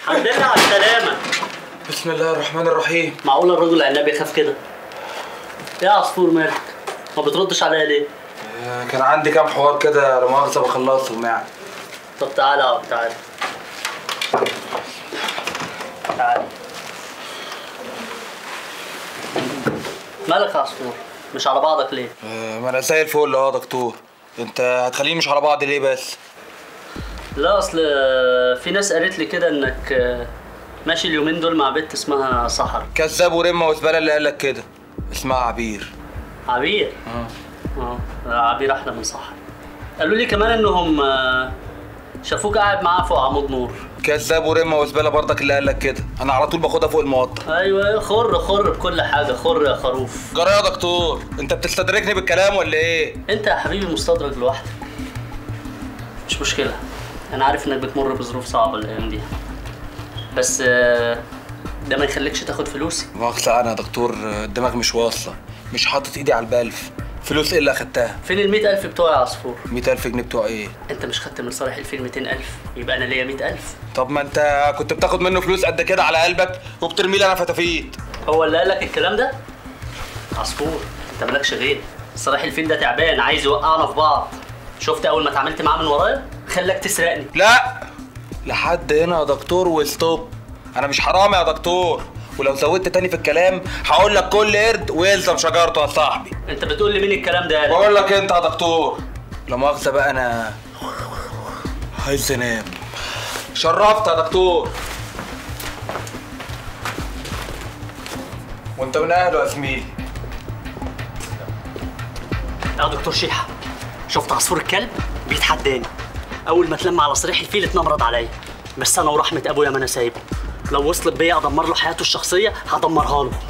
الحمد لله على السلامة بسم الله الرحمن الرحيم معقول الرجل العناب يخاف كده؟ ايه يا عصفور مالك؟ ما بتردش عليا ليه؟ آه، كان عندي كام حوار كده لا مؤاخذة بخلصهم يعني طب تعالى اقعد تعالى تعالى مالك يا عصفور؟ مش على بعضك ليه؟ آه، ما انا زي الفل اهو يا دكتور انت هتخليني مش على بعض ليه بس لا اصل في ناس قالت لي كده انك ماشي اليومين دول مع بنت اسمها سحر كذاب ورمه وزباله اللي قالك كده اسمها عبير عبير اه اه عبير احلى من سحر قالوا لي كمان انهم آه، شافوك قاعد معاها فوق عمود نور كذاب ورمه وزباله برضك اللي قالك كده انا على طول باخدها فوق الموطن ايوه خر خر بكل حاجه خر يا خروف جرى يا دكتور انت بتستدركني بالكلام ولا ايه انت يا حبيبي مستدرج لوحدك مش مشكله انا عارف انك بتمر بظروف صعبه الايام دي بس آه، ده ما يخليكش تاخد فلوسي مؤاخذة انا يا دكتور آه، الدماغ مش واصله مش حاطط ايدي على البلف فلوس ايه اللي اخدتها فين ال ألف بتوعي يا عصفور 100000 جنيه بتوع ايه انت مش خدت من صالح الفيل 200000 يبقى انا ليا 100000 طب ما انت كنت بتاخد منه فلوس قد كده على قلبك وبترمي لي انا فتافيت هو اللي قال لك الكلام ده عصفور انت مالكش غير صالح الفيل ده تعبان عايز يوقعنا في بعض شفت اول ما اتعاملت معاه من ورايا خلاك تسرقني لا لحد هنا يا دكتور وستوب انا مش حرامي يا دكتور ولو زودت تاني في الكلام هقول لك كل قرد ويلزم شجرته يا صاحبي انت بتقول لي مين الكلام ده بقول لك انت يا دكتور لا مؤاخذة بقى انا عايز انام شرفت يا دكتور وانت من اهله يا زميلي يا دكتور شيحة شفت عصفور الكلب بيتحداني اول ما اتلم على صريح الفيل اتنمرض عليا بس انا ورحمه ابويا ما انا سايبه لو وصلت بيا ادمر له حياته الشخصيه هدمرها له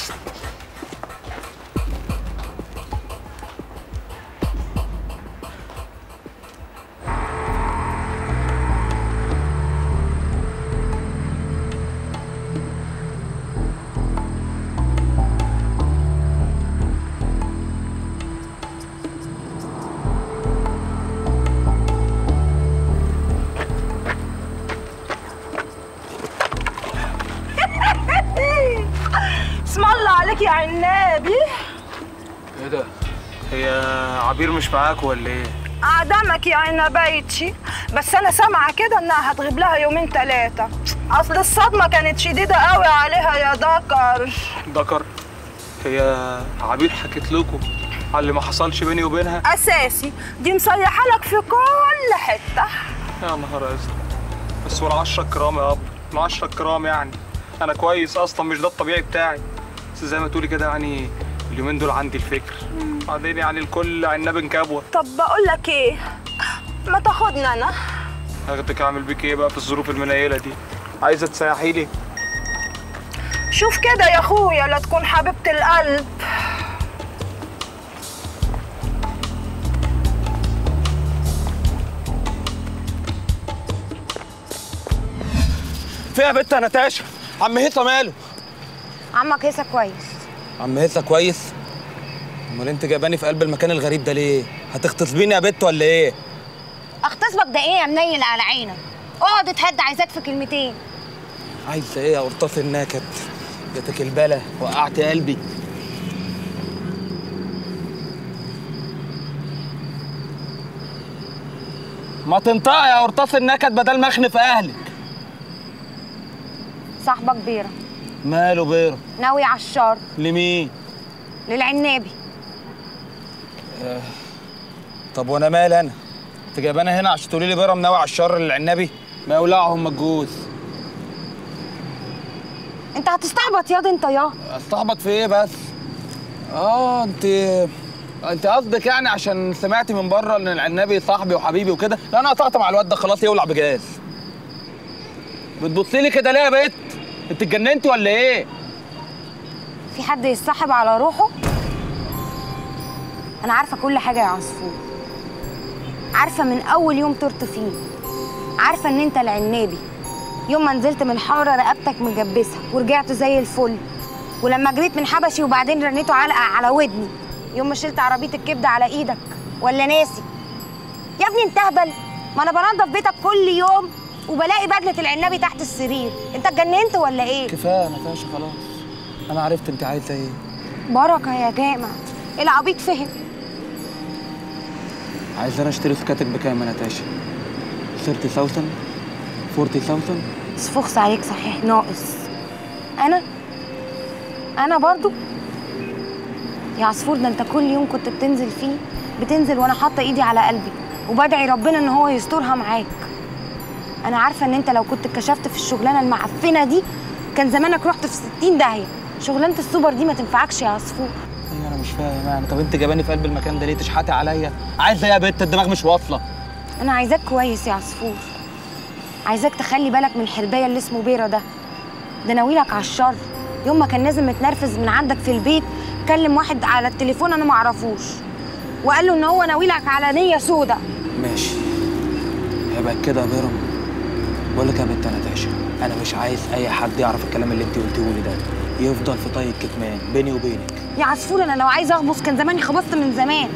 اسم الله عليك يا عنابي ايه ده هي عبير مش معاك ولا ايه عدمك يا عنبيتي بس انا سامعه كده انها هتغيب لها يومين ثلاثه اصل الصدمه كانت شديده قوي عليها يا دكر دكر هي عبير حكت لكم على اللي ما حصلش بيني وبينها اساسي دي مصيحه لك في كل حته يا نهار ازرق بس والعشرة كرام يا اب العشرة كرام يعني انا كويس اصلا مش ده الطبيعي بتاعي بس زي ما تقولي كده يعني اليومين دول عندي الفكر بعدين يعني الكل عناب انكبوه طب بقول لك ايه ما تاخدنا انا هاخدك اعمل بيك ايه بقى في الظروف المنيله دي عايزه تسيحي لي شوف كده يا اخويا لا تكون حبيبه القلب فيها يا بنت يا نتاشا عم هيثم ماله عمك هيثم كويس عم هيثم كويس امال انت جايباني في قلب المكان الغريب ده ليه هتغتصبيني يا بت ولا ايه اغتصبك ده ايه يا منيل على عينك اقعد اتهد عايزاك في كلمتين عايزه ايه يا قرطاس النكد جاتك البلا وقعت قلبي ما تنطقي يا قرطاس النكد بدل ما اخنف اهلك صاحبك بيرة ماله بيرة ناوي على الشر لمين للعنابي طب وانا مال انا انت جايبانا هنا عشان تقولي لي بيرة مناوي على الشر للعنبي ما يولعهم الجوز انت هتستعبط ياض انت يا استعبط في ايه بس اه انت انت قصدك يعني عشان سمعتي من بره ان العنبي صاحبي وحبيبي وكده لا انا قطعت مع الواد ده خلاص يولع بجاز بتبصي لي كده ليه يا بت انت اتجننتي ولا ايه في حد يتصاحب على روحه انا عارفه كل حاجه يا عصفور عارفه من اول يوم طرت فيه عارفه ان انت العنابي يوم ما نزلت من الحاره رقبتك مجبسه ورجعت زي الفل ولما جريت من حبشي وبعدين رنيته علقه على ودني يوم ما شلت عربيه الكبده على ايدك ولا ناسي يا ابني انت اهبل ما انا بنضف بيتك كل يوم وبلاقي بدله العنابي تحت السرير انت اتجننت ولا ايه كفايه يا نتاشا خلاص انا عرفت انت عايزه ايه بركه يا جامع العبيط فهم عايز انا اشتري سكاتك بكام يا نتاشا 30000 40000 صفوخس عليك صحيح ناقص انا انا برضو يا عصفور ده انت كل يوم كنت بتنزل فيه بتنزل وانا حاطه ايدي على قلبي وبدعي ربنا ان هو يسترها معاك انا عارفه ان انت لو كنت اتكشفت في الشغلانه المعفنه دي كان زمانك رحت في 60 داهيه شغلانه السوبر دي ما تنفعكش يا عصفور ايوه انا مش فاهم يعني طب انت جاباني في قلب المكان ده ليه تشحتي عليا عايزه ايه يا بت الدماغ مش واصله انا عايزاك كويس يا عصفور عايزاك تخلي بالك من الحربايه اللي اسمه بيرة ده ده ناويلك على الشر يوم ما كان نازل متنرفز من عندك في البيت كلم واحد على التليفون انا معرفوش وقال له ان هو ناويلك على نيه سودا ماشي هيبقى كده يا بيرم بقول لك يا بنت يا نتاشا انا مش عايز اي حد يعرف الكلام اللي انت قلتيه لي ده يفضل في طي الكتمان بيني وبينك يا عصفور انا لو عايزه اغبص كان زماني خبصت من زمان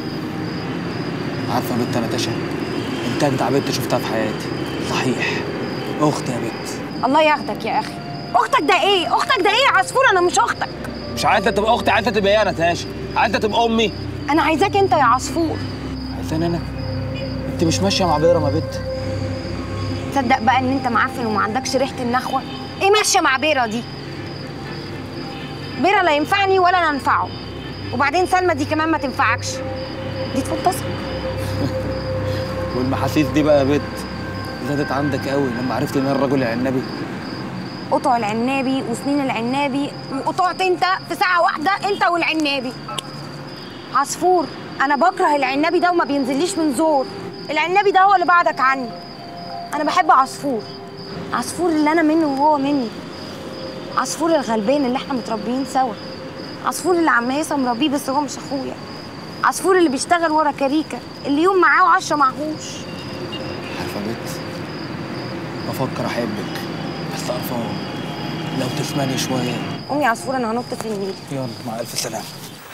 عارفه يا بنت يا نتاشا انت اجدع بنت شفتها في حياتي صحيح اختي يا بنت الله ياخدك يا اخي اختك ده ايه اختك ده ايه يا عصفور انا مش اختك مش عايزه تبقى اختي عايزه تبقى ايه يا نتاشا عايزه تبقى امي انا عايزاك انت يا عصفور عايزاني انا انت مش ماشيه مع بيرم يا بنت تصدق بقى ان انت معفن وما عندكش ريحه النخوه ايه ماشيه مع بيرة دي بيرة لا ينفعني ولا انا انفعه وبعدين سلمى دي كمان ما تنفعكش دي تفطسك والمحاسيس دي بقى يا بنت زادت عندك قوي لما عرفت ان أنا الرجل العنبي قطع العنابي وسنين العنابي وقطعت انت في ساعه واحده انت والعنابي عصفور انا بكره العنابي ده وما بينزليش من زور العنابي ده هو اللي بعدك عني انا بحب عصفور عصفور اللي انا منه وهو مني عصفور الغلبان اللي احنا متربيين سوا عصفور اللي عم هيثم مربيه بس هو مش اخويا عصفور اللي بيشتغل ورا كاريكا اللي يوم معاه وعشرة معهوش عارفه يا بنت بفكر احبك بس قرفان لو تسمعني شويه قوم يا عصفور انا هنط في النيل يلا مع الف سلامه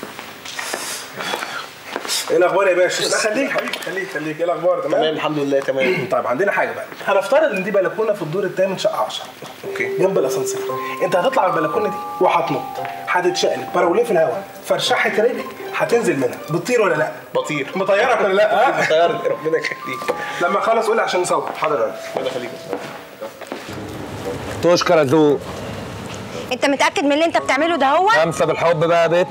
ايه الاخبار يا باشا؟ لا خليك حبيبي خليك خليك ايه الاخبار تمام؟ تمام الحمد لله تمام طيب عندنا حاجه بقى هنفترض ان دي بلكونه في الدور الثامن شقه 10 اوكي جنب الاسانسير انت هتطلع من البلكونه دي وهتنط هتتشقلب براوليه في الهواء فرشحه رجلك هتنزل منها بتطير ولا لا؟ بطير مطيرك ولا لا؟ ها؟ طيارة ربنا يخليك لما اخلص قول لي عشان نصور حاضر يا ريس. ربنا يخليك تشكر يا ذوق انت متاكد من اللي انت بتعمله ده هو خمسه بالحب بقى يا بت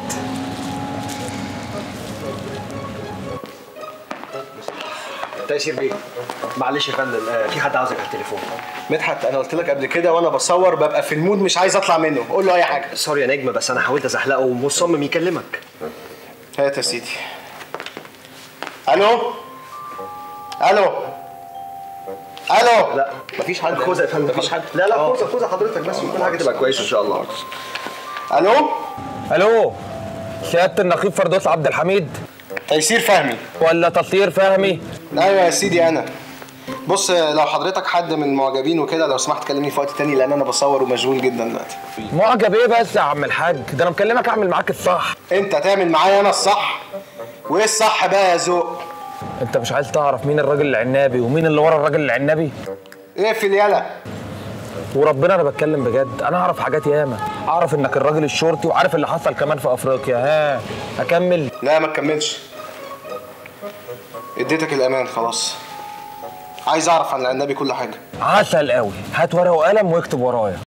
تيسير بيه معلش يا فندم آه، في حد عاوزك على التليفون مدحت انا قلت لك قبل كده وانا بصور ببقى في المود مش عايز اطلع منه قول له اي حاجه سوري يا نجم بس انا حاولت ازحلقه ومصمم يكلمك هات يا سيدي الو الو الو لا مفيش حد خوذه يا فندم مفيش حد لا لا خوذه خوذه حضرتك بس وكل حاجه تبقى كويسه ان شاء الله الو الو سياده النقيب فردوس عبد الحميد تيسير فهمي ولا تطير فهمي ايوه يا سيدي انا بص لو حضرتك حد من المعجبين وكده لو سمحت كلمني في وقت تاني لان انا بصور ومشغول جدا دلوقتي معجب ايه بس يا عم الحاج ده انا مكلمك اعمل معاك الصح انت تعمل معايا انا الصح وايه الصح بقى يا ذوق انت مش عايز تعرف مين الراجل العنابي ومين اللي ورا الراجل العنابي اقفل يلا وربنا انا بتكلم بجد انا اعرف حاجات ياما اعرف انك الراجل الشرطي وعارف اللي حصل كمان في افريقيا ها اكمل لا ما تكملش اديتك الامان خلاص عايز اعرف عن النبي كل حاجه عسل قوي هات ورقه وقلم واكتب ورايا